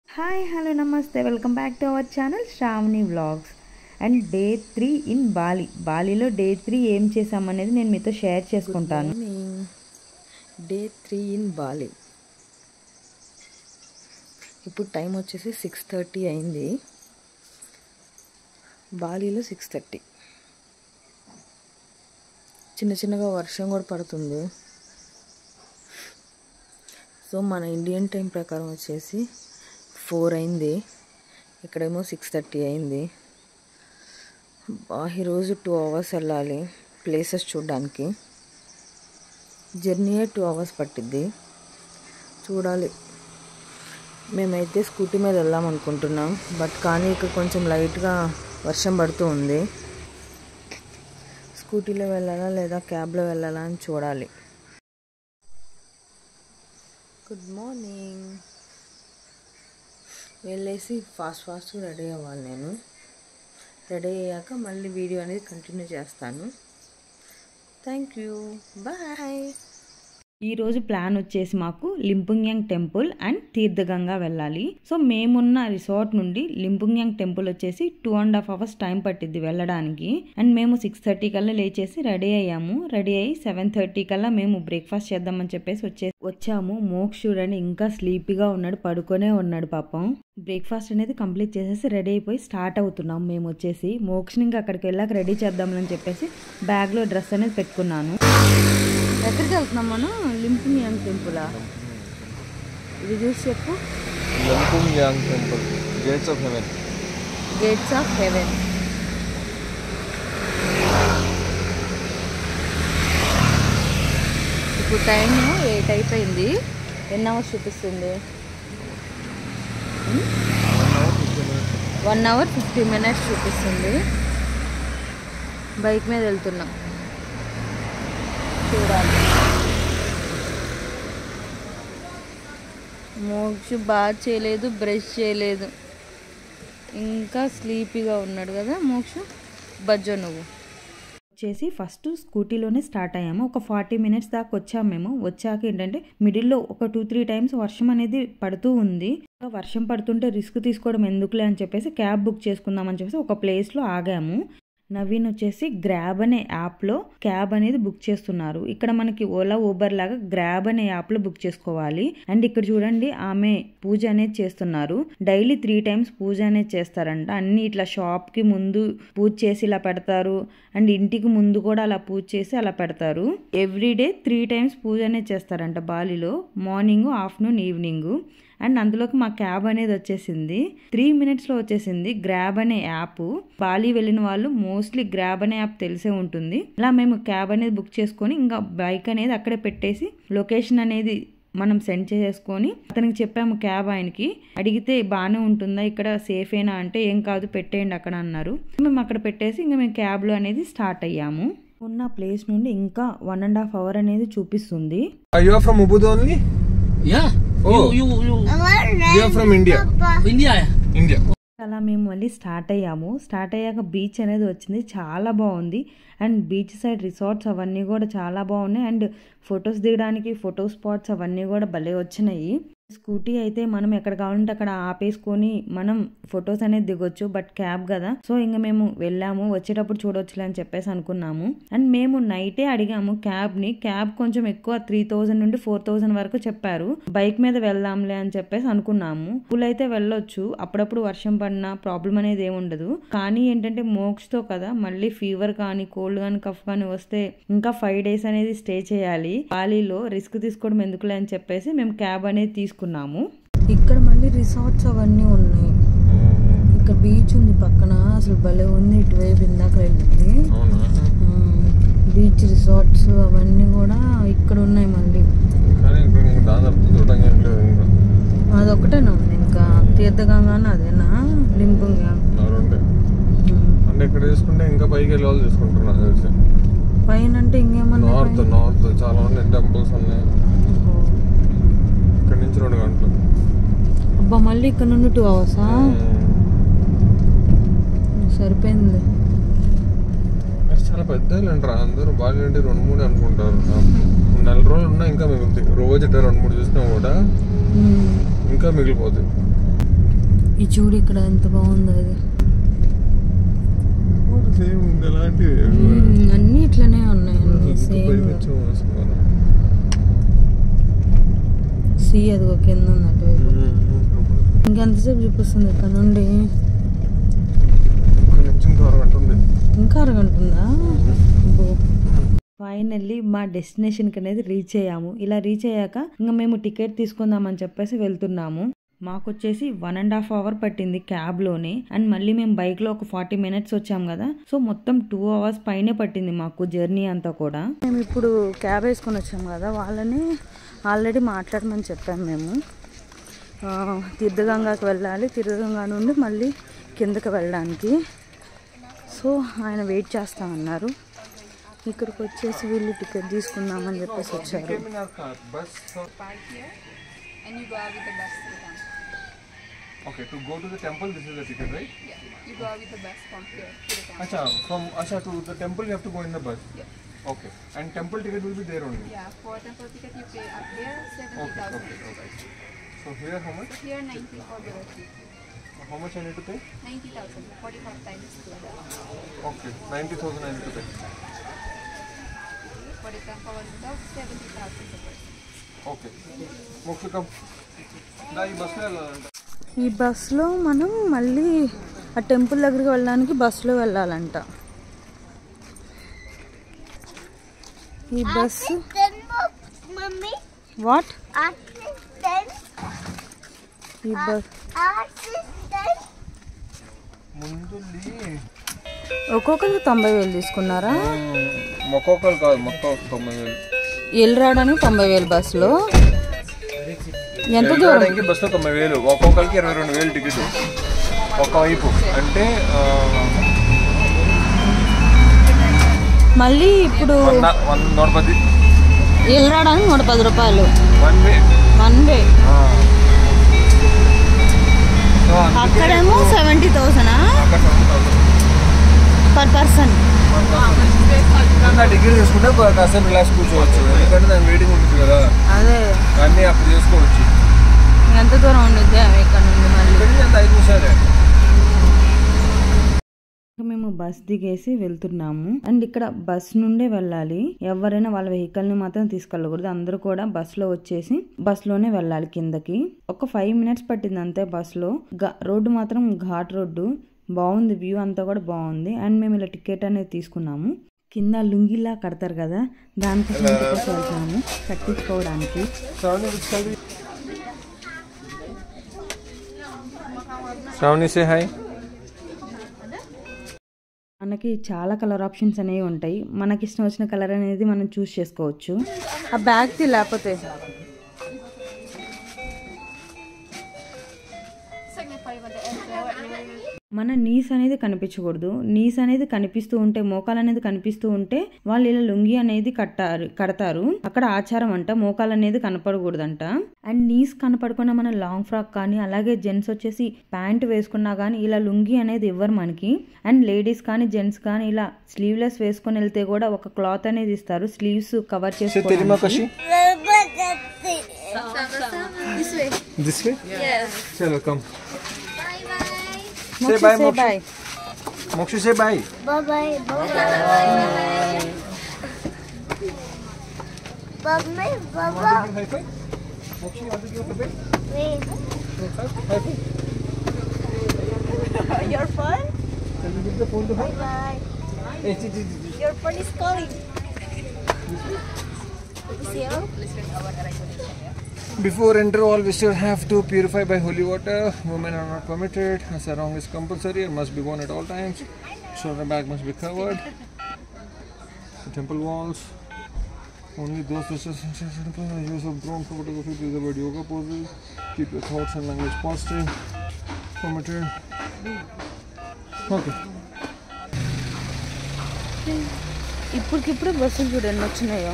Hi hello namaste welcome back to our channel Shravani vlogs and day three in Bali బాలీలో day three ఏం చేసామనేది నేను మీతో షేర్ చేసుకుంటాను డే త్రీ ఇన్ బాలి ఇప్పుడు టైం వచ్చేసి సిక్స్ థర్టీ అయింది బాలీలో సిక్స్ థర్టీ చిన్న చిన్నగా వర్షం కూడా పడుతుంది సో మన ఇండియన్ టైం ప్రకారం వచ్చేసి ఫోర్ అయింది ఇక్కడేమో సిక్స్ థర్టీ అయింది బా ఈరోజు టూ అవర్స్ వెళ్ళాలి ప్లేసెస్ చూడడానికి జర్నీయే టూ అవర్స్ పట్టిద్ది చూడాలి మేమైతే స్కూటీ మీద వెళ్దాం అనుకుంటున్నాం బట్ కానీ ఇక్కడ కొంచెం లైట్గా వర్షం పడుతూ ఉంది స్కూటీలో వెళ్ళాలా లేదా క్యాబ్లో వెళ్ళాలా అని చూడాలి గుడ్ మార్నింగ్ వెళ్ళేసి ఫాస్ట్ ఫాస్ట్గా రెడీ అవ్వాలి నేను రెడీ అయ్యాక మళ్ళీ వీడియో అనేది కంటిన్యూ చేస్తాను థ్యాంక్ యూ బాయ్ ఈ రోజు ప్లాన్ వచ్చేసి మాకు లింపుంగ్యాంగ్ టెంపుల్ అండ్ తీర్థగంగా వెళ్ళాలి సో మేమున్న రిసార్ట్ నుండి లింపుంగ్యాంగ్ టెంపుల్ వచ్చేసి two and half hours time పట్టిద్ది వెళ్ళడానికి అండ్ మేము సిక్స్ థర్టీ కల్లా లేచేసి రెడీ అయ్యాము రెడీ అయ్యి సెవెన్ థర్టీ కల్లా మేము బ్రేక్ఫాస్ట్ చేద్దామని చెప్పేసి వచ్చే వచ్చాము మోక్ష్ చూడండి ఇంకా స్లీపీగా ఉన్నాడు పడుకొనే ఉన్నాడు పాపం బ్రేక్ఫాస్ట్ అనేది కంప్లీట్ చేసేసి రెడీ అయిపోయి స్టార్ట్ అవుతున్నాం మేము వచ్చేసి మోక్షని ఇంకా అక్కడికి వెళ్ళాక రెడీ చేద్దామని చెప్పేసి బ్యాగ్లో డ్రెస్ అనేది పెట్టుకున్నాను ఎక్కడికి వెళ్తున్నాం మనం లింపునియాంగ్ టెంపులా ఇది చూసి చెప్పు Lampung Yang Temple, Gates of Heaven. Gates of heaven ఇప్పుడు టైం ఎయిట్ అయిపోయింది ఎన్ని అవర్స్ చూపిస్తుంది వన్ అవర్ ఫిఫ్టీ మినిట్స్ చూపిస్తుంది బైక్ మీద వెళ్తున్నాం చూడాలి మోక్ష బాగా చేయలేదు బ్రష్ చేయలేదు ఇంకా స్లీపీగా ఉన్నాడు కదా మోక్ష బజ్జో నువ్వు వచ్చేసి ఫస్ట్ స్కూటీలోనే స్టార్ట్ అయ్యాము ఒక ఫార్టీ మినిట్స్ దాకా వచ్చాము మేము వచ్చాక ఏంటంటే మిడిల్లో ఒక టూ త్రీ టైమ్స్ వర్షం అనేది పడుతూ ఉంది ఇంకా వర్షం పడుతుంటే రిస్క్ తీసుకోవడం ఎందుకులే అని చెప్పేసి క్యాబ్ బుక్ చేసుకుందామని చెప్పేసి ఒక ప్లేస్లో ఆగాము నవీన్ వచ్చేసి గ్రాబ్ అనే యాప్లో క్యాబ్ అనేది బుక్ చేస్తున్నారు ఇక్కడ మనకి ఓలా ఊబర్ లాగా గ్రాబ్ అనే యాప్లో బుక్ చేసుకోవాలి అండ్ ఇక్కడ చూడండి ఆమె పూజ అనేది చేస్తున్నారు డైలీ త్రీ టైమ్స్ పూజ అనేది చేస్తారంట అన్ని ఇట్లా షాప్కి ముందు పూజ చేసి ఇలా పెడతారు అండ్ ఇంటికి ముందు కూడా అలా పూజ చేసి అలా పెడతారు ఎవ్రీ డే త్రీ టైమ్స్ పూజ అనేది చేస్తారంట బాలీలో మార్నింగ్ ఆఫ్టర్నూన్ ఈవినింగ్ అండ్ అందులోకి మా క్యాబ్ అనేది వచ్చేసింది త్రీ మినిట్స్లో వచ్చేసింది గ్రాబ్ అనే యాప్ బాలి వెళ్ళిన వాళ్ళు మోస్ట్లీ గ్రాబ్ అనే యాప్ తెలిసే ఉంటుంది ఇలా మేము క్యాబ్ అనేది బుక్ చేసుకొని ఇంకా బైక్ అనేది అక్కడే పెట్టేసి లొకేషన్ అనేది మనం సెండ్ చేసేసుకొని అతనికి చెప్పాము క్యాబ్ ఆయనకి అడిగితే బాగానే ఉంటుందా ఇక్కడ సేఫేనా అంటే ఏం కాదు పెట్టేయండి అక్కడ అన్నారు మేము అక్కడ పెట్టేసి ఇంకా మేము క్యాబ్లో అనేది స్టార్ట్ అయ్యాము ఉన్న ప్లేస్ నుండి ఇంకా వన్ అండ్ హాఫ్ అవర్ అనేది చూపిస్తుంది Are you are from Ubud only? Yeah. Oh. You, you, you. You are from India. India. India. అలా మేము మళ్ళీ స్టార్ట్ అయ్యాము స్టార్ట్ అయ్యాక బీచ్ అనేది వచ్చింది చాలా బాగుంది అండ్ బీచ్ సైడ్ రిసార్ట్స్ అవన్నీ కూడా చాలా బాగున్నాయి అండ్ ఫొటోస్ దిగడానికి ఫోటో స్పాట్స్ అవన్నీ కూడా భలే వచ్చినాయి స్కూటీ అయితే మనం ఎక్కడ కావాలంటే అక్కడ ఆపేసుకొని మనం ఫొటోస్ అనేది దిగొచ్చు బట్ క్యాబ్ కదా సో ఇంకా మేము వెళ్ళాము వచ్చేటప్పుడు చూడొచ్చులే అని చెప్పేసి అనుకున్నాము అండ్ మేము నైటే అడిగాము క్యాబ్ ని క్యాబ్ కొంచెం ఎక్కువ త్రీ థౌజండ్ నుండి ఫోర్ థౌజండ్ వరకు చెప్పారు బైక్ మీద వెళ్దాంలే అని చెప్పేసి అనుకున్నాము పూల్ అయితే వెళ్ళొచ్చు అప్పుడప్పుడు వర్షం పడినా ప్రాబ్లం అనేది ఏముండదు కానీ ఏంటంటే మోక్స్ తో కదా మళ్ళీ ఫీవర్ కానీ కోల్డ్ కానీ కఫ్ కానీ వస్తే ఇంకా ఫైవ్ డేస్ అనేది స్టే చేయాలి బాలీలో రిస్క్ తీసుకోవడం ఎందుకులే అని చెప్పేసి మేము క్యాబ్ అనేది తీసుకున్నాము ఇక్కడ మళ్ళీ రిసార్ట్స్ అవన్నీ ఉన్నాయి ఇక్కడ బీచ్ ఉంది పక్కన అసలు భలే ఉంది ఇటువైపు ఇందాక వెళ్ళింది అవునా బీచ్ రిసార్ట్స్ అవన్నీ కూడా ఇక్కడ ఉన్నాయి మళ్ళీ కానీ ఇప్పుడు నీకు దాని అర్థం చూడడానికి ఏం లేదు ఇంకా అదొకటేనా ఉంది ఇంకా తీర్థగంగా అదేనా లింపుంగా ఆ రెండే అంటే ఇక్కడ తీసుకుంటే ఇంకా పైకి వెళ్ళి వాళ్ళు తీసుకుంటారు నాకు తెలిసి పైన అంటే ఇంకేమన్నా నార్త్ నార్త్ చాలా ఉన్నాయి టెంపుల్స్ ఉన్నాయి ఇక్కడ నుంచి రెండు గంటలు అబ్బా మళ్ళీ ఇక్కడ నుండి టూ అవర్సా సరిపోయింది అది చాలా పెద్ద అంటారా అందరూ బాగా అంటే రెండు మూడు అనుకుంటారు నెల రోజులు ఉన్నా ఇంకా మిగులుతాయి రోజు ఇట్లా రెండు మూడు చూసినా కూడా ఇంకా మిగిలిపోతాయి ఈ చూడు ఇక్కడ ఎంత బాగుందో అది సేమ్ అలాంటివి మ్మ్, అన్నీ ఇట్లనే ఉన్నాయి అన్నీ సేమ్ పైకి వచ్చాం అసలు మనం. సీ అది ఒక కింద ఉంది అటువైపు ఇంకెంతసేపు చూపిస్తుంది ఇక్కడ నుండి ఒక నిమిషం కారం అంటుంది ఇంకా అరగంట ఉందా అబ్బో. ఫైనల్లీ మా డెస్టినేషన్కి అనేది రీచ్ అయ్యాము ఇలా రీచ్ అయ్యాక ఇంకా మేము టికెట్ తీసుకుందామని చెప్పేసి వెళ్తున్నాము మాకు వచ్చేసి వన్ అండ్ హాఫ్ అవర్ పట్టింది క్యాబ్లోనే అండ్ మళ్ళీ మేము బైక్లో ఒక ఫార్టీ మినిట్స్ వచ్చాం కదా సో మొత్తం టూ అవర్స్ పైనే పట్టింది మాకు జర్నీ అంతా కూడా మేము ఇప్పుడు క్యాబ్ వేసుకొని వచ్చాము కదా వాళ్ళని ఆల్రెడీ మాట్లాడమని చెప్పాము మేము ఆ, తీర్థగంగాకి వెళ్ళాలి తీర్థగంగా నుండి మళ్ళీ కిందకి వెళ్ళడానికి సో ఆయన వెయిట్ చేస్తామన్నారు ఇక్కడికి వచ్చేసి వీళ్ళు టికెట్ తీసుకుందామని చెప్పేసి వచ్చారు bus and you go out with the bus to the temple. Okay to go to the temple this is the ticket right Yeah, you go out with the bus from here to the temple. Acha, from Acha to the temple you have to go in the bus. Yeah. Okay. And temple ticket will be there only. Yeah, for temple ticket you pay up there seventy Okay, thousand. okay, okay. So here how much? So here ninety for the rest. How much I need to pay? Ninety thousand, forty-five times two. Okay, ninety thousand I need to pay. For the temple on itself, seventy thousand per person. Okay. Moksha come. దా ఈ బస్సులో వెళ్ళాలంట ఈ బస్సులో మనం మళ్ళీ ఆ temple దగ్గరికి వెళ్ళడానికి బస్సులో వెళ్ళాలంట ఈ బస్సు Mummy, వాట్ assistant, ఈ బస్ assistant. ముందు ఒక్కొక్కరికి తొంభై వేలు తీసుకున్నారా మొక్కొక్కరు కాదు మొత్తం తొంభై వేలు వెళ్ళి రావడానికి తొంభై వేలు బస్సులో ఎంత దూరం వెళ్ళడానికి బస్సులో తొంభై వేలు ఒక్కొక్కరికి ఇరవై రెండు వేలు టికెట్ ఒకవైపు అంటే ఆ, మళ్ళీ ఇప్పుడు వంద వంద నూట పది వెళ్ళి రావడానికి నూట పది రూపాయలు one way one way so అక్కడేమో సెవెంటీ థౌసండ్ అక్కడ పర్ పర్సన్ నా డిగ్రీ తీసుకుంటే కాసేపు రిలాక్స్ కూర్చోవచ్చు ఎందుకంటే దాని వెయిటింగ్ ఉంటుంది కదా అదే అన్నీ అప్పుడు చేసుకోవచ్చు ఎంత దూరం ఉండిద్ది ఇక్కడ నుండి మళ్ళీ ఇక్కడ నుంచి అంత ఐదు నిమిషాలే ఇంకా మేము బస్ దిగేసి వెళ్తున్నాము అండ్ ఇక్కడ బస్ నుండే వెళ్ళాలి ఎవరైనా వాళ్ళ వెహికల్ ని మాత్రం తీసుకెళ్ళకూడదు అందరూ కూడా బస్ లో వచ్చేసి బస్ లోనే వెళ్ళాలి కిందకి ఒక ఫైవ్ మినిట్స్ పట్టింది అంతే బస్ లో గా- రోడ్డు మాత్రం ఘాట్ రోడ్డు బాగుంది వ్యూ అంతా కూడా బాగుంది అండ్ మేము ఇలా టికెట్ అనేది తీసుకున్నాము కింద లుంగిలా కడతారు కదా దానికోసం ఇంటికోసం వెళ్తున్నాము కట్టించుకోవడానికి శ్రావణి సే హాయ్ మనకి చాలా కలర్ ఆప్షన్స్ అనేవి ఉంటాయి మనకి ఇష్టం వచ్చిన కలర్ అనేది మనం చూస్ చేసుకోవచ్చు ఆ బ్యాగ్ తి లేకపోతే Signify with the envelope. మన నీస్ అనేది కనిపించకూడదు నీస్ అనేది కనిపిస్తూ ఉంటే మోకాలు అనేది కనిపిస్తూ ఉంటే వాళ్ళు ఇలా లుంగి అనేది కట్టారు కడతారు అక్కడ ఆచారం అంట మోకాలు అనేది కనపడకూడదంట అండ్ నీస్ కనపడకుండా మన లాంగ్ ఫ్రాక్ కానీ అలాగే జెంట్స్ వచ్చేసి ప్యాంట్ వేసుకున్నా కానీ ఇలా లుంగి అనేది ఇవ్వరు మనకి అండ్ లేడీస్ కానీ జెంట్స్ కానీ ఇలా స్లీవ్లెస్ వేసుకొని వెళ్తే కూడా ఒక క్లాత్ అనేది ఇస్తారు స్లీవ్స్ కవర్ చేసుకోవడానికి This way. This way Yes. చలో come Mokshi bye, say Mokshi. bye. Mokshi say bye Bye bye. Bye bye. Bye bye. Bye high five Mokshi want to give bye Wait. High five Your phone? Can you give the phone to hi Bye. ఏ చి చి చి Your phone is calling. Before enter, all visitors have to purify by holy water. Women are not permitted. A sarong is compulsory and must be worn at all times. Shoulder bag must be covered. The temple walls. Only those visitors inside the temple are use of drone photography. Please avoid yoga poses. Keep your thoughts and language positive. Permitted. Okay. ఇప్పటికిప్పుడు బస్సులు చూడు ఎన్ని వచ్చినాయో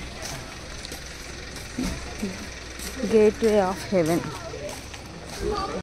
gate way of heaven మా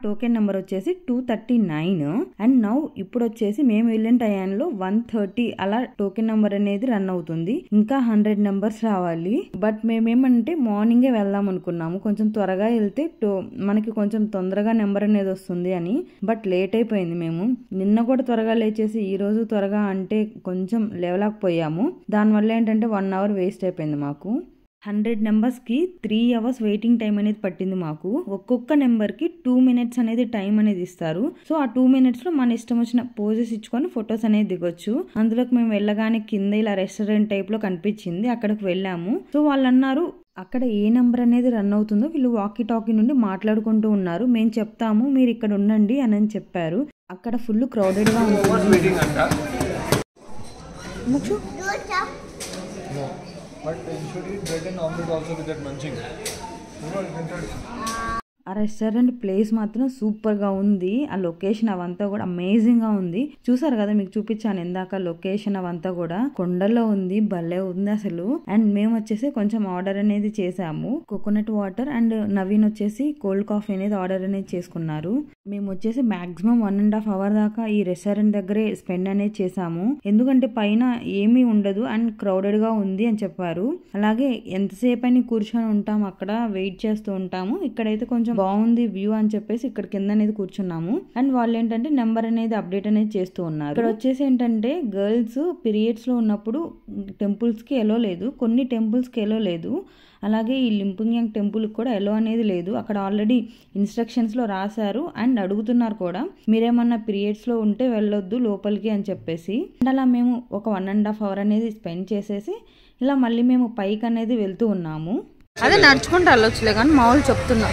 token number వచ్చేసి two thirty nine and now ఇప్పుడు వచ్చేసి మేము వెళ్ళిన టైంలో వన్ థర్టీ అలా టోకెన్ నెంబర్ అనేది రన్ అవుతుంది ఇంకా హండ్రెడ్ నెంబర్స్ రావాలి బట్ మేమేమంటే మార్నింగే వెళ్దాం అనుకున్నాము కొంచెం త్వరగా వెళ్తే టో- మనకి కొంచెం తొందరగా నెంబర్ అనేది వస్తుంది అని బట్ లేట్ అయిపోయింది మేము నిన్న కూడా త్వరగా లేచేసి ఈ రోజు త్వరగా అంటే కొంచెం లేవలేకపోయాము దానివల్ల ఏంటంటే వన్ అవర్ వేస్ట్ అయిపోయింది మాకు హండ్రెడ్ నెంబర్స్కి త్రీ అవర్స్ వెయిటింగ్ టైం అనేది పట్టింది మాకు ఒక్కొక్క నెంబర్కి టూ మినిట్స్ అనేది టైం అనేది ఇస్తారు సో ఆ టూ మినిట్స్లో మన ఇష్టం వచ్చిన పోజెస్ ఇచ్చుకొని ఫొటోస్ అనేది దిగొచ్చు అందులోకి మేము వెళ్ళగానే కింద ఇలా రెస్టారెంట్ టైప్లో కనిపించింది అక్కడికి వెళ్ళాము సో వాళ్ళు అన్నారు అక్కడ ఏ నెంబర్ అనేది రన్ అవుతుందో వీళ్ళు వాకీ టాకీ నుండి మాట్లాడుకుంటూ ఉన్నారు మేము చెప్తాము మీరు ఇక్కడ ఉండండి అని అని చెప్పారు అక్కడ ఫుల్ క్రౌడెడ్గా ఉంటుంది waiting under. ముచ్చు Do a jump. No. But you should eat bread and omelette also with that munching. You know, you can try. ఆ రెస్టారెంట్ ప్లేస్ మాత్రం సూపర్ గా ఉంది ఆ లొకేషన్ అవంతా కూడా అమేజింగ్ గా ఉంది చూసారు కదా మీకు చూపించాను ఇందాక లొకేషన్ అవంతా కూడా కొండల్లో ఉంది భలే ఉంది అసలు అండ్ మేము వచ్చేసి కొంచెం ఆర్డర్ అనేది చేసాము కోకోనట్ వాటర్ అండ్ నవీన్ వచ్చేసి కోల్డ్ కాఫీ అనేది ఆర్డర్ అనేది చేసుకున్నారు మేము వచ్చేసి maximum one and half hour దాకా ఈ రెస్టారెంట్ దగ్గరే స్పెండ్ అనేది చేసాము ఎందుకంటే పైన ఏమీ ఉండదు అండ్ క్రౌడెడ్ గా ఉంది అని చెప్పారు అలాగే ఎంతసేపు అని కూర్చొని ఉంటాం అక్కడ వెయిట్ చేస్తూ ఉంటాము ఇక్కడైతే కొంచెం బాగుంది వ్యూ అని చెప్పేసి ఇక్కడ కింద అనేది కూర్చున్నాము అండ్ వాళ్ళు ఏంటంటే నెంబర్ అనేది అప్డేట్ అనేది చేస్తూ ఉన్నారు ఇక్కడ వచ్చేసి ఏంటంటే గర్ల్స్ పీరియడ్స్ లో ఉన్నప్పుడు టెంపుల్స్ కి ఎలో లేదు కొన్ని టెంపుల్స్ కి ఎలో లేదు అలాగే ఈ లింపుంగ్యాంగ్ టెంపుల్ కూడా ఎలో అనేది లేదు అక్కడ ఆల్రెడీ ఇన్స్ట్రక్షన్స్ లో రాశారు అండ్ అడుగుతున్నారు కూడా మీరేమన్నా పీరియడ్స్ లో ఉంటే వెళ్ళొద్దు లోపలికి అని చెప్పేసి అండ్ అలా మేము ఒక వన్ అండ్ హాఫ్ అవర్ అనేది స్పెండ్ చేసేసి ఇలా మళ్ళీ మేము పైకి అనేది వెళ్తూ ఉన్నాము అదే నడుచుకుంటూ వెళ్ళొచ్చులే కానీ మా వాళ్ళు చెప్తున్నా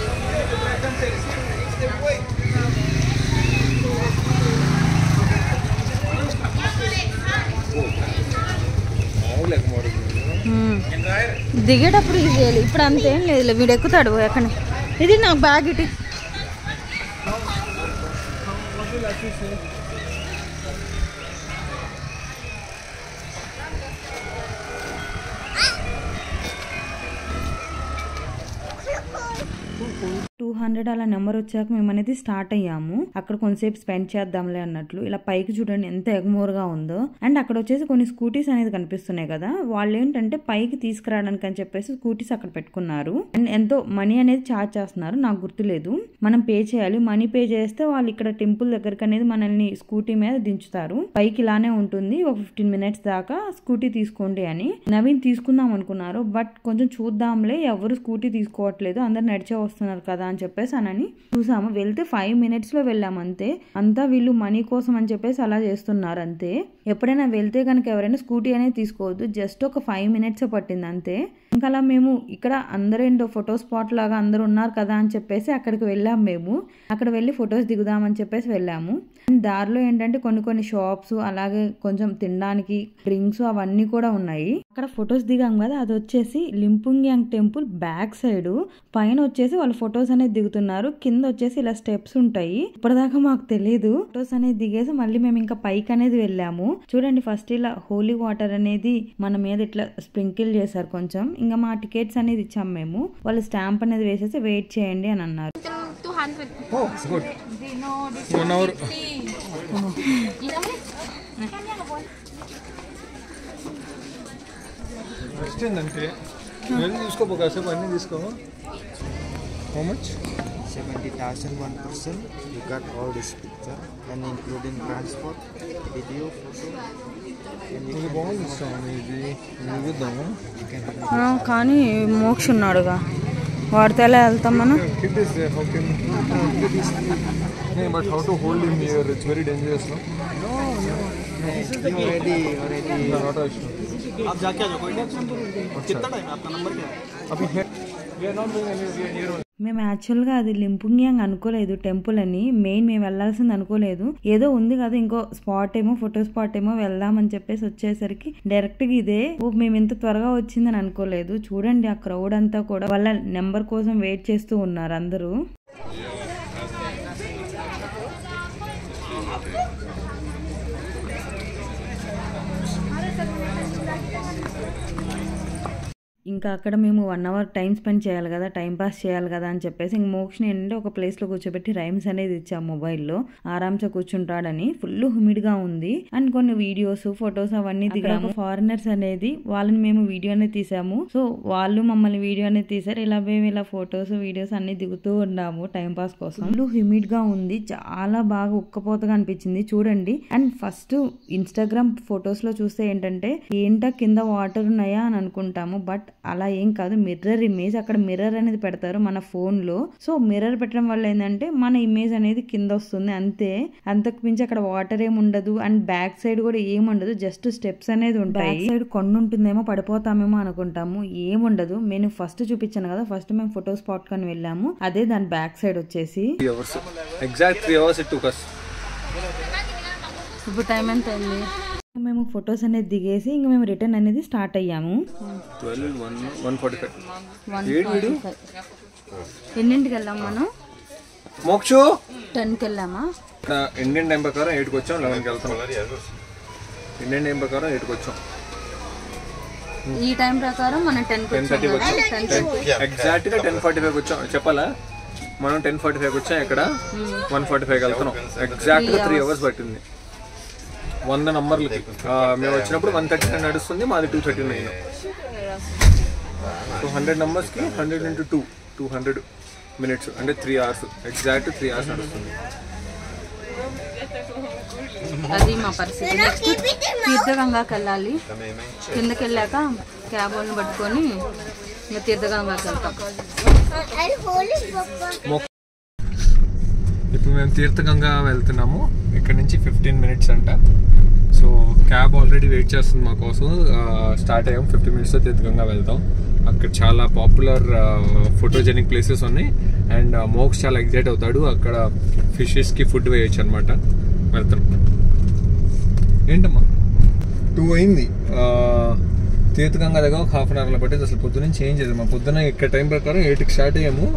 More like more. దిగేటప్పుడు ఇది చేయాలి ఇప్పుడు అంతేం లేదు వీడు ఎక్కుతాడు ఎక్కడ ఇది నాకు బ్యాగ్ ఇటు టూ హండ్రెడ్ అలా నెంబర్ వచ్చాక మేము అనేది స్టార్ట్ అయ్యాము అక్కడ కొంతసేపు స్పెండ్ చేద్దాంలే అన్నట్లు ఇలా పైకి చూడండి ఎంత ఎగమోరుగా ఉందో అండ్ అక్కడ వచ్చేసి కొన్ని స్కూటీస్ అనేది కనిపిస్తున్నాయి కదా వాళ్ళు ఏంటంటే పైకి తీసుకురావడానికి అని చెప్పేసి స్కూటీస్ అక్కడ పెట్టుకున్నారు అండ్ ఎంతో మనీ అనేది ఛార్జ్ చేస్తున్నారు నాకు గుర్తులేదు మనం పే చేయాలి మనీ పే చేస్తే వాళ్ళు ఇక్కడ టెంపుల్ దగ్గరికి అనేది మనల్ని స్కూటీ మీద దించుతారు పైకి ఇలానే ఉంటుంది ఒక ఫిఫ్టీన్ మినిట్స్ దాకా స్కూటీ తీసుకోండి అని నవీన్ తీసుకుందాం అనుకున్నారు బట్ కొంచెం చూద్దాంలే ఎవరు స్కూటీ తీసుకోవట్లేదు అందరు నడిచే వస్తున్నారు కదా అని చెప్పేసి అనని చూసాము వెళ్తే ఫైవ్ మినిట్స్ లో వెళ్ళాము అంతే అంతా వీళ్ళు మనీ కోసం అని చెప్పేసి అలా చేస్తున్నారు అంతే ఎప్పుడైనా వెళ్తే కనుక ఎవరైనా స్కూటీ అనేది తీసుకోవద్దు జస్ట్ ఒక ఫైవ్ మినిట్స్ పట్టింది అంతే ఇంకా అలా మేము ఇక్కడ అందరూ ఏంటో ఫోటో స్పాట్ లాగా అందరూ ఉన్నారు కదా అని చెప్పేసి అక్కడికి వెళ్ళాము మేము అక్కడ వెళ్ళి ఫొటోస్ దిగుదామని చెప్పేసి వెళ్ళాము అండ్ దారిలో ఏంటంటే కొన్ని కొన్ని షాప్స్ అలాగే కొంచెం తినడానికి డ్రింక్స్ అవన్నీ కూడా ఉన్నాయి అక్కడ ఫొటోస్ దిగాం కదా అది వచ్చేసి లింపుంగ్యాంగ్ టెంపుల్ బ్యాక్ సైడ్ పైన వచ్చేసి వాళ్ళు ఫొటోస్ అనేది దిగుతున్నారు కింద వచ్చేసి ఇలా స్టెప్స్ ఉంటాయి ఇప్పటిదాకా మాకు తెలియదు ఫొటోస్ అనేది దిగేసి మళ్ళీ మేము ఇంకా పైకి అనేది వెళ్ళాము చూడండి ఫస్ట్ ఇలా హోలీ వాటర్ అనేది మన మీద ఇట్లా స్ప్రింకిల్ చేశారు కొంచెం ఇంకా మా టికెట్స్ అనేది ఇచ్చాం మేము వాళ్ళు స్టాంప్ అనేది వేసేసి వెయిట్ చేయండి అని అన్నారు Till 200. Oh, it's good. They know this One hour. 150. Ilang ulit? Next ఏంటంటే వెళ్ళి తీసుకోపో కాసేపు అన్నీ తీసుకో how much 70,000 one person. You got all this picture and including transport, video, photo. And you ఇది బాగుంది ఇస్తాం ఇది ఇది చూద్దాము కానీ మోక్ష ఉన్నాడుగా వాడితో ఎలా వెళ్తాం మనం kid is how can but how to hold him here it's very dangerous no you already already not issue आप जाके आ जाओ कोई टेंशन नहीं कितना टाइम है आपका नंबर क्या है అभी है we are not doing any we are near మేము యాక్చువల్గా అది లింపుంగ్యాంగ్ అనుకోలేదు టెంపుల్ అని మెయిన్ మేము వెళ్ళాల్సింది అనుకోలేదు ఏదో ఉంది కదా ఇంకో స్పాట్ ఏమో ఫోటో స్పాట్ ఏమో వెళ్దామని చెప్పేసి వచ్చేసరికి డైరెక్ట్ గా ఇదే ఓ మేము ఇంత త్వరగా వచ్చిందని అనుకోలేదు చూడండి ఆ క్రౌడ్ అంతా కూడా వాళ్ళ నెంబర్ కోసం వెయిట్ చేస్తూ ఉన్నారు అందరూ ఇంకా అక్కడ మేము వన్ అవర్ టైం స్పెండ్ చేయాలి కదా టైం పాస్ చేయాలి కదా అని చెప్పేసి ఇంక మోక్షని ఏంటంటే ఒక ప్లేస్లో కూర్చోబెట్టి రైమ్స్ అనేది ఇచ్చాం మొబైల్లో ఆరామ్సే కూర్చుంటాడని ఫుల్ హ్యూమిడ్గా ఉంది అండ్ కొన్ని వీడియోస్ ఫొటోస్ అవన్నీ దిగాము ఫారినర్స్ అనేది వాళ్ళని మేము వీడియో అనేది తీసాము సో వాళ్ళు మమ్మల్ని వీడియో అనేది తీసారు ఇలా మేము ఇలా ఫొటోస్ వీడియోస్ అన్ని దిగుతూ ఉన్నాము టైం పాస్ కోసం ఫుల్ హ్యూమిడ్ గా ఉంది చాలా బాగా ఉక్కపోతగా అనిపించింది చూడండి అండ్ ఫస్ట్ ఇన్స్టాగ్రామ్ ఫొటోస్ లో చూస్తే ఏంటంటే ఏంటా కింద వాటర్ ఉన్నాయా అని అనుకుంటాము బట్ అలా ఏం కాదు మిర్రర్ ఇమేజ్ అక్కడ మిర్రర్ అనేది పెడతారు మన ఫోన్ లో సో మిర్రర్ పెట్టడం వల్ల ఏంటంటే మన ఇమేజ్ అనేది కింద వస్తుంది అంతే అంతకు మించి అక్కడ వాటర్ ఏమి ఉండదు అండ్ బ్యాక్ సైడ్ కూడా ఏమి ఉండదు జస్ట్ స్టెప్స్ అనేది ఉంటాయి బ్యాక్ సైడ్ కొండ ఉంటుందేమో పడిపోతామేమో అనుకుంటాము ఏముండదు నేను ఫస్ట్ చూపించాను కదా ఫస్ట్ మేము ఫోటో స్పాట్ కని వెళ్ళాము అదే దాని బ్యాక్ సైడ్ వచ్చేసి three hours exact three hours it took us ఇప్పుడు టైం ఎంత అయింది మేము ఫొటోస్ అనేది దిగేసి ఇంక మేము రిటర్న్ అనేది స్టార్ట్ అయ్యాము twelve one one forty five one ఏడు వీడు ఎన్నింటికి వెళ్ళాం మనం మోక్షు టెన్కి వెళ్ళామా ఇక్కడ ఇండియన్ టైం ప్రకారం ఎయిట్కి వచ్చాం లెవెన్కి వెళ్తాం ఇండియన్ టైం ప్రకారం ఎయిట్కి వచ్చాం ఈ టైం ప్రకారం మనం టెన్కి టెన్ థర్టీకి వచ్చాం ఎగ్జాక్ట్ గా టెన్ ఫార్టీ ఫైవ్ వచ్చాం చెప్పాలా మనం టెన్ ఫార్టీ ఫైవ్ వచ్చాం ఇక్కడ వన్ ఫార్టీ ఫైవ్ వెళ్తున్నాం ఎగ్జాక్ట్ గా త్రీ అవర్స్ పట్టింది వంద నంబర్లకి ఆ, మేము వచ్చినప్పుడు వన్ థర్టీ నైన్ నడుస్తుంది మాది two thirty nine two hundred నంబర్స్కి hundred into two two hundred minutes అంటే three hours exact three hours నడుస్తుంది అది మా పరిస్థితి నెక్స్ట్ తీర్థగంగాకి వెళ్ళాలి కిందకి వెళ్ళాక క్యాబ్ వాళ్ళని పట్టుకొని ఇంకా తీర్థగంగాకి వెళ్తాం And holy Papa. ఇప్పుడు మేము తీర్థగంగా వెళ్తున్నాము ఇక్కడ నుంచి ఫిఫ్టీన్ మినిట్స్ అంట సో క్యాబ్ ఆల్రెడీ వెయిట్ చేస్తుంది మా కోసం స్టార్ట్ అయ్యాం ఫిఫ్టీన్ మినిట్స్లో తీర్థగంగా వెళ్తాం అక్కడ చాలా పాపులర్ ఫోటోజెనిక్ ప్లేసెస్ ఉన్నాయి అండ్ మోక్స్ చాలా ఎగ్జైట్ అవుతాడు అక్కడ ఫిషెస్కి ఫుడ్ వేయచ్చు అనమాట వెళ్తాం ఏంటమ్మా టూ అయింది ఆ, తీర్థగంగా దగ్గర ఒక హాఫ్ అన్ అవర్లో పట్టేది అసలు పొద్దున్న చేంజ్ అయ్యింది మా పొద్దున ఇక్కడ టైం ప్రకారం ఎయిట్కి స్టార్ట్ అయ్యాము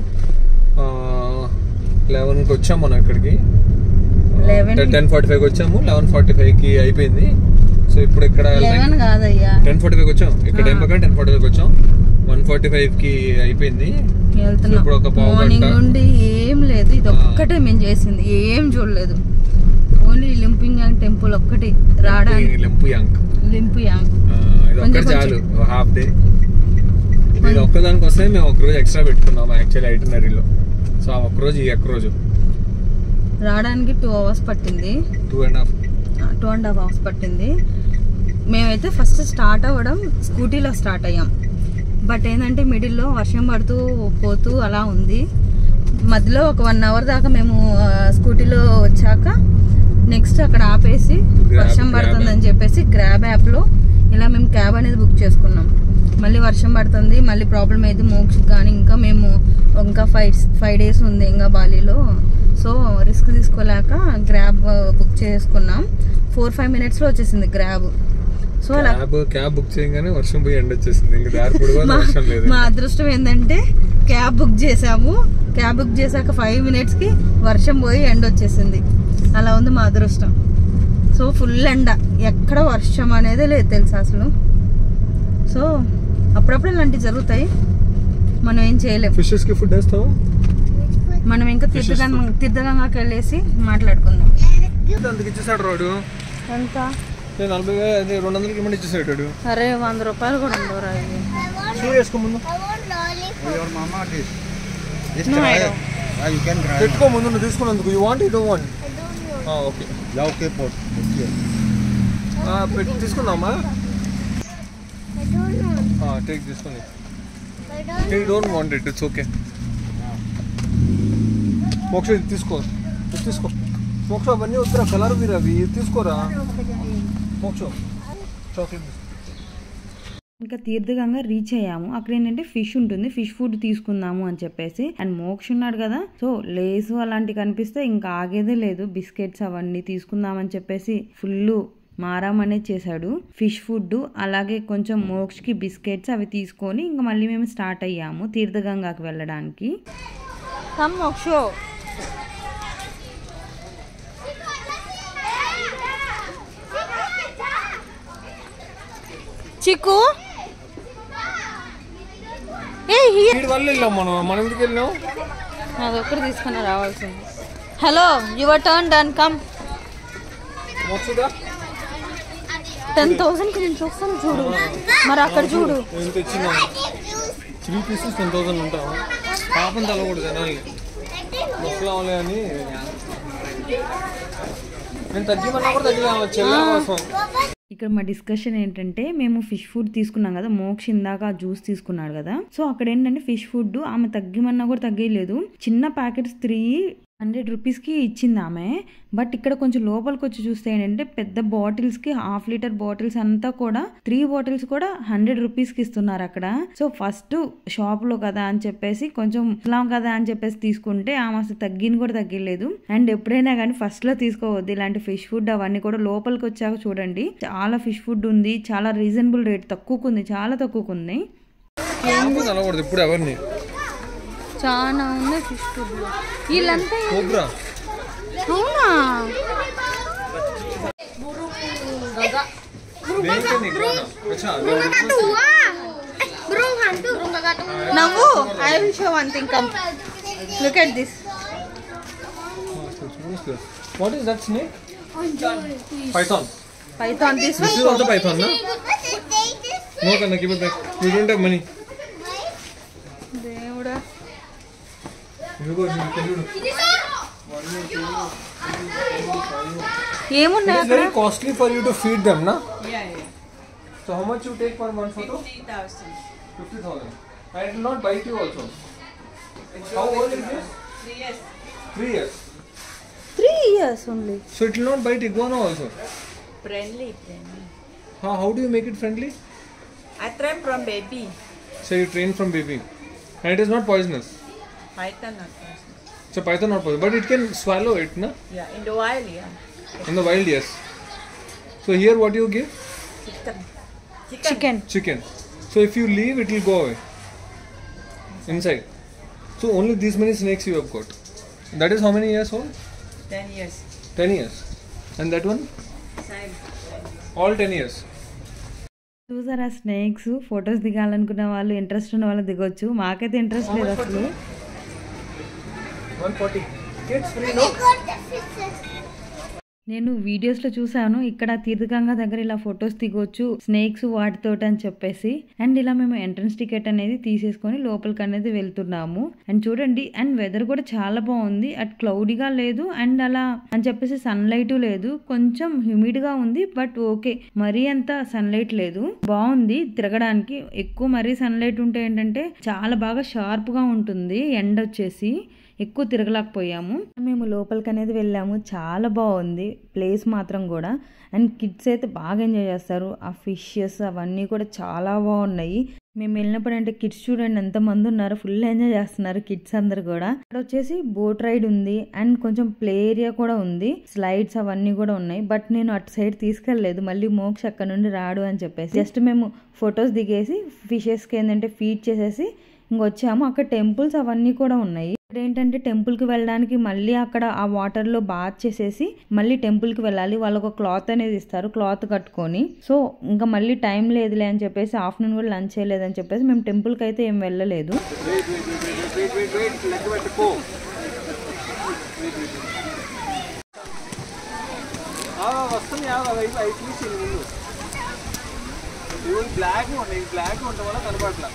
లెవెన్కి వచ్చాం మనం ఇక్కడికి టెన్ ఫార్టీ ఫైవ్కి వచ్చాము లెవెన్ ఫార్టీ ఫైవ్కి అయిపోయింది సో ఇప్పుడు ఇక్కడ లెవెన్ కాదయ్యా టెన్ ఫార్టీ ఫైవ్కి వచ్చాం ఇక్కడ టైం ప్రకారం టెన్ ఫార్టీ ఫైవ్కి వచ్చాం వన్ ఫార్టీ ఫైవ్కి అయిపోయింది వెళ్తున్నాం ఇప్పుడు ఒక పావు మార్నింగ్ గంట. నుండి ఏం లేదు ఇది ఒక్కటే మేము చేసింది ఏం చూడలేదు ఓన్లీ లింపింగ్ యాంగ్ టెంపుల్ ఒక్కటి రావడానికి లెంపు యాంక్ లింపు యాంగ్ ఇది ఒక్కటి చాలు హాఫ్ డే ఇది ఒక్కదానికి వస్తే మేము ఒక రోజు ఎక్స్ట్రా పెట్టుకున్నాం యాక్చువల్లీ ఐటనరీలో సో ఆ ఒక్కరోజు ఈ ఒక్క రోజు రావడానికి టూ అవర్స్ పట్టింది two and half two and half hours పట్టింది మేమైతే ఫస్ట్ స్టార్ట్ అవ్వడం స్కూటీలో స్టార్ట్ అయ్యాం బట్ ఏంటంటే మిడిల్లో వర్షం పడుతూ పోతూ అలా ఉంది మధ్యలో ఒక వన్ అవర్ దాకా మేము ఆ, స్కూటీలో వచ్చాక నెక్స్ట్ అక్కడ ఆపేసి Grab- వర్షం Grab పడుతుందని చెప్పేసి గ్రాబ్ యాప్లో ఇలా మేము క్యాబ్ అనేది బుక్ చేసుకున్నాం మళ్ళీ వర్షం పడుతుంది మళ్ళీ ప్రాబ్లం అయింది మోక్ష కానీ ఇంకా మేము ఇంకా ఫైవ్ ఫైవ్ డేస్ ఉంది ఇంకా బాలీలో సో రిస్క్ తీసుకోలేక గ్రాబ్ బుక్ చేసుకున్నాం ఫోర్ ఫైవ్ మినిట్స్లో వచ్చేసింది గ్రాబ్ సో అలా క్యాబ్ క్యాబ్ బుక్ చేయగానే వర్షం పోయి ఎండ వచ్చేసింది ఇంకా దారి పొడవు మా వర్షం లేదు మా అదృష్టం ఏంటంటే క్యాబ్ బుక్ చేసాము క్యాబ్ బుక్ చేశాక ఫైవ్ మినిట్స్కి వర్షం పోయి ఎండ వచ్చేసింది అలా ఉంది మా అదృష్టం సో ఫుల్ ఎండ ఎక్కడ వర్షం అనేది లేదు తెలుసా అసలు సో అప్పుడప్పుడు ఇలాంటివి జరుగుతాయి మనం ఏం చేయలేం ఫిషెస్ కి ఫుడ్ వేస్తావా మనం ఇంకా తీర్థగంగ తీర్థగంగాకి వెళ్ళేసి మాట్లాడుకుందాం అందుకు ఇచ్చేసాడు రోడ్డు ఎంత నేను నలభై వేలు అది రెండు వందలకి ఇవ్వమని ఇచ్చేసాడు వాడు. అరే వంద రూపాయలు కూడా ఉండవురా ఇది షూ వేసుకో ముందు I want lollipop. Your mama did. This No, I try. don't. Ah, you can try. పెట్టుకో ముందు నువ్వు తీసుకున్నందుకు you want you don't want I don't know. Okay Yeah, okay, pot. Okay. పెట్టి తీసుకుందామా I don't know. టేక్ తీసుకుంది I don't you don't want it it's okay Moksha ఇది తీసుకో ఇది తీసుకో మోక్ష అవన్నీ వద్దురా కలర్ మీరు అవి ఇది తీసుకోరా మోక్ష చాక్లెట్ తీసుకో ఇంకా తీర్థగంగా రీచ్ అయ్యాము అక్కడ ఏంటంటే ఫిష్ ఉంటుంది ఫిష్ ఫుడ్ తీసుకుందాము అని చెప్పేసి అండ్ మోక్ష ఉన్నాడు కదా సో లేసు అలాంటి కనిపిస్తే ఇంకా ఆగేదే లేదు బిస్కెట్స్ అవన్నీ తీసుకుందామని చెప్పేసి ఫుల్ మారం అనేది చేశాడు ఫిష్ ఫుడ్ అలాగే కొంచెం మోక్షకి బిస్కెట్స్ అవి తీసుకొని ఇంకా మళ్ళీ మేము స్టార్ట్ అయ్యాము తీర్థగంగాకి వెళ్ళడానికి మోక్షో చిక్కు ఏ హియర్ వీడి వల్ల వెళ్ళాం మనం మనం ఎందుకు వెళ్ళాం అదొక్కటి తీసుకుని రావాల్సింది hello your turn done come మోక్షదా టెన్ థౌసండ్కి నేను చూస్తాను చూడు మరి అక్కడ చూడు ఎంత ఇచ్చినా త్రీ పీసెస్ టెన్ థౌసండ్ ఉంటాం పాపం తలకూడదు జనాల్ని మొక్కలు అవ్వలే అని నేను తగ్గిమన్నా కూడా తగ్గినా చెల్లెల కోసం ఇక్కడ మా డిస్కషన్ ఏంటంటే మేము ఫిష్ ఫుడ్ తీసుకున్నాం కదా మోక్ష ఇందాక జ్యూస్ తీసుకున్నాడు కదా సో అక్కడ ఏంటంటే ఫిష్ ఫుడ్ ఆమె తగ్గిమన్నా కూడా తగ్గలేదు చిన్న ప్యాకెట్స్ త్రీ హండ్రెడ్ రూపీస్కి ఇచ్చింది ఆమె బట్ ఇక్కడ కొంచెం లోపలికి వచ్చి చూస్తే ఏంటంటే పెద్ద బాటిల్స్కి హాఫ్ లీటర్ బాటిల్స్ అంతా కూడా త్రీ బాటిల్స్ కూడా హండ్రెడ్ రూపీస్కి ఇస్తున్నారు అక్కడ సో ఫస్ట్ షాప్లో కదా అని చెప్పేసి కొంచెం ఇస్లాం కదా అని చెప్పేసి తీసుకుంటే ఆమె అసలు తగ్గింది కూడా తగ్గలేదు అండ్ ఎప్పుడైనా కానీ ఫస్ట్లో తీసుకోవద్దు ఇలాంటి ఫిష్ ఫుడ్ అవన్నీ కూడా లోపలికి వచ్చాక చూడండి చాలా ఫిష్ ఫుడ్ ఉంది చాలా రీజనబుల్ రేట్ తక్కువకుంది చాలా తక్కువకుంది పాపం తలకూడదు ఇప్పుడు ఎవరిని చాలా ఉన్నాయి ఫిష్ ఫుడ్ వీళ్ళంతా కోబ్రా అవునా నవ్వు I will show one thing come look at this what is that snake python python this this is also python నా నో కన్నా give it back you don't have money దేవుడా ఇదిగో ఇక్కడ చూడు ఏమున్నాయి It's very costly for you to feed them, na? Yeah, yeah. So how much you take for one photo? Fifty thousand. Fifty thousand. And it will not bite you also. How old is this? Three years. Three years. Three years only So it will not bite iguana also. Friendly, friendly. How, how do you make it friendly? I train from baby. So you train from baby. And it is not poisonous. Python not poisonous. So python not poisonous. But it can swallow it, na? Yeah, in the wild, yeah. In the wild, yes. So here what you give? Chicken. Chicken. Chicken Chicken. So if you leave, it will go away. Inside. So only these many snakes you have got. That is how many years old? Ten years. 10 years. And that one? Same. All 10 years. చూసారా snakes photos దిగాలనుకున్న వాళ్ళు interest ఉన్న వాళ్ళు దిగొచ్చు మాకైతే interest లేదు అసలు 140. Kids free, no? నేను వీడియోస్లో చూసాను ఇక్కడ తీర్థగంగా దగ్గర ఇలా ఫొటోస్ దిగొచ్చు స్నేక్స్ వాటితోటి అని చెప్పేసి అండ్ ఇలా మేము ఎంట్రన్స్ టికెట్ అనేది తీసేసుకొని లోపలికి అనేది వెళ్తున్నాము అండ్ చూడండి అండ్ వెదర్ కూడా చాలా బాగుంది అట్ క్లౌడీగా లేదు అండ్ అలా అని చెప్పేసి సన్లైట్ లేదు కొంచెం హ్యూమిడ్గా ఉంది బట్ ఓకే మరీ అంత సన్లైట్ లేదు బాగుంది తిరగడానికి ఎక్కువ మరీ సన్లైట్ ఉంటే ఏంటంటే చాలా బాగా షార్ప్గా ఉంటుంది ఎండ వచ్చేసి ఎక్కువ తిరగలేకపోయాము మేము లోపలికి అనేది వెళ్ళాము చాలా బాగుంది ప్లేస్ మాత్రం కూడా అండ్ కిడ్స్ అయితే బాగా ఎంజాయ్ చేస్తారు ఆ ఫిషెస్ అవన్నీ కూడా చాలా బాగున్నాయి మేము వెళ్ళినప్పుడు అంటే కిడ్స్ చూడండి ఎంతమంది ఉన్నారు ఫుల్ ఎంజాయ్ చేస్తున్నారు కిడ్స్ అందరు కూడా ఇక్కడ వచ్చేసి బోట్ రైడ్ ఉంది అండ్ కొంచెం ప్లే ఏరియా కూడా ఉంది స్లైడ్స్ అవన్నీ కూడా ఉన్నాయి బట్ నేను అటు సైడ్ తీసుకెళ్ళలేదు మళ్ళీ మోక్ష అక్కడ నుండి రాడు అని చెప్పేసి జస్ట్ మేము ఫొటోస్ దిగేసి ఫిషెస్కి ఏంటంటే ఫీడ్ చేసేసి ఇంకొచ్చాము అక్కడ టెంపుల్స్ అవన్నీ కూడా ఉన్నాయి ఇక్కడ ఏంటంటే టెంపుల్కి వెళ్ళడానికి మళ్ళీ అక్కడ ఆ వాటర్లో బాత్ చేసేసి మళ్ళీ టెంపుల్కి వెళ్ళాలి వాళ్ళు ఒక క్లాత్ అనేది ఇస్తారు క్లాత్ కట్టుకొని సో ఇంకా మళ్ళీ టైం లేదులే అని చెప్పేసి ఆఫ్టర్నూన్ కూడా లంచ్ చేయలేదని చెప్పేసి మేము టెంపుల్కి అయితే ఏం వెళ్ళలేదు Wait, wait, wait, wait. Leg పెట్టు పో. వస్తుంది అవి అవి తీసి ముందు ఇవి బ్లాక్ ఉంటాయి బ్లాక్ ఉండటం వల్ల కనపడట్లా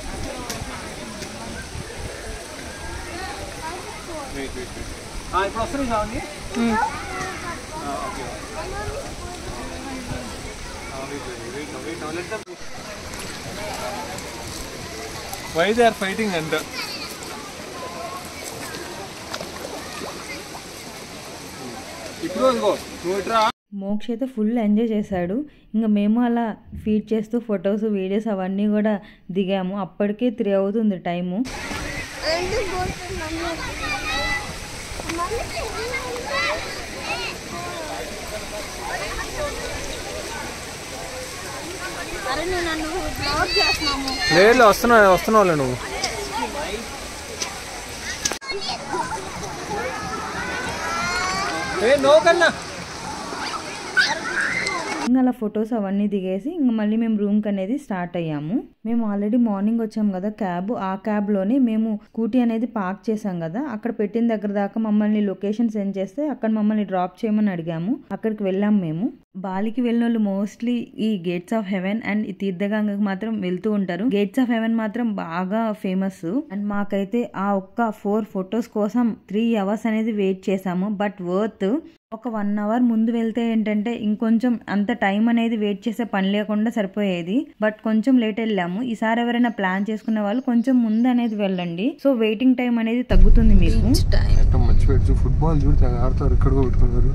వెయిట్ వెయిట్ వెయిట్ ఇప్పుడు వస్తున్నాయి కావండి okay wait wait let them why they are fighting అంట ఇప్పుడు ఇంకో నువ్వు ఇట్రా మోక్ష అయితే ఫుల్ ఎంజాయ్ చేశాడు ఇంకా మేము అలా ఫీడ్ చేస్తూ ఫొటోస్ వీడియోస్ అవన్నీ కూడా దిగాము అప్పటికే త్రీ అవుతుంది టైము అరే నువ్వు నన్ను బ్లాక్ చేస్తున్నాము లేదు వస్తున్నా వస్తున్నావులే నువ్వు ఏ నో కన్నా ఇంకా అలా ఫొటోస్ అవన్నీ దిగేసి ఇంకా మళ్ళీ మేము రూమ్కి అనేది స్టార్ట్ అయ్యాము మేము ఆల్రెడీ మార్నింగ్ వచ్చాం కదా క్యాబ్ ఆ క్యాబ్లోనే మేము స్కూటీ అనేది పార్క్ చేసాం కదా అక్కడ పెట్టిన దగ్గర దాకా మమ్మల్ని లొకేషన్ సెండ్ చేస్తే అక్కడ మమ్మల్ని డ్రాప్ చేయమని అడిగాము అక్కడికి వెళ్ళాం మేము బాలికి వెళ్ళిన వాళ్ళు మోస్ట్లీ ఈ గేట్స్ ఆఫ్ హెవెన్ అండ్ ఈ తీర్థగంగకి మాత్రం వెళ్తూ ఉంటారు గేట్స్ ఆఫ్ హెవెన్ మాత్రం బాగా ఫేమస్ అండ్ మాకైతే ఆ ఒక్క ఫోర్ ఫొటోస్ కోసం త్రీ అవర్స్ అనేది వెయిట్ చేసాము బట్ వర్త్ ఒక వన్ అవర్ ముందు వెళ్తే ఏంటంటే ఇంకొంచెం అంత టైం అనేది వెయిట్ చేసే పని లేకుండా సరిపోయేది బట్ కొంచెం లేట్ వెళ్ళాము ఈసారి ఎవరైనా ప్లాన్ చేసుకునే వాళ్ళు కొంచెం ముందు అనేది వెళ్ళండి సో వెయిటింగ్ టైం అనేది తగ్గుతుంది మీకు మొత్తం మర్చిపోయచ్చు ఫుట్బాల్ చూడితే ఆడతారు ఇక్కడ కూడా పెట్టుకున్నారు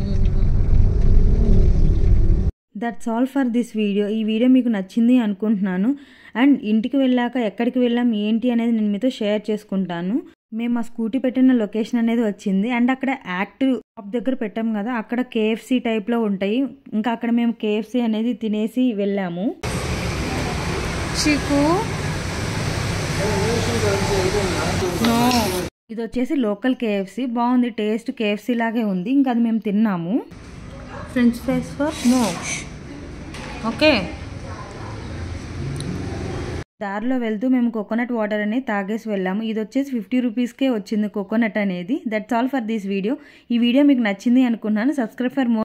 that's all for this video ఈ వీడియో మీకు నచ్చింది అనుకుంటున్నాను అండ్ ఇంటికి వెళ్ళాక ఎక్కడికి వెళ్ళాం ఏంటి అనేది నేను మీతో షేర్ చేసుకుంటాను మేము ఆ స్కూటీ పెట్టిన లొకేషన్ అనేది వచ్చింది అండ్ అక్కడ యాక్టివ్ షాప్ దగ్గర పెట్టాం కదా అక్కడ కేఎఫ్సి టైప్లో ఉంటాయి ఇంకా అక్కడ మేము కేఎఫ్సి అనేది తినేసి వెళ్ళాము చికు నో ఇది వచ్చేసి లోకల్ కేఎఫ్సి బాగుంది టేస్ట్ కేఎఫ్సి లాగే ఉంది ఇంకా అది మేము తిన్నాము french fries for Moksh okay దారిలో వెళ్తూ మేము కోకోనట్ వాటర్ అనేది తాగేసి వెళ్ళాము ఇది వచ్చేసి ఫిఫ్టీ రూపీస్కే వచ్చింది కోకోనట్ అనేది that's all for this video ఈ వీడియో మీకు నచ్చింది అనుకున్నాను సబ్స్క్రైబ్ ఫర్ మోర్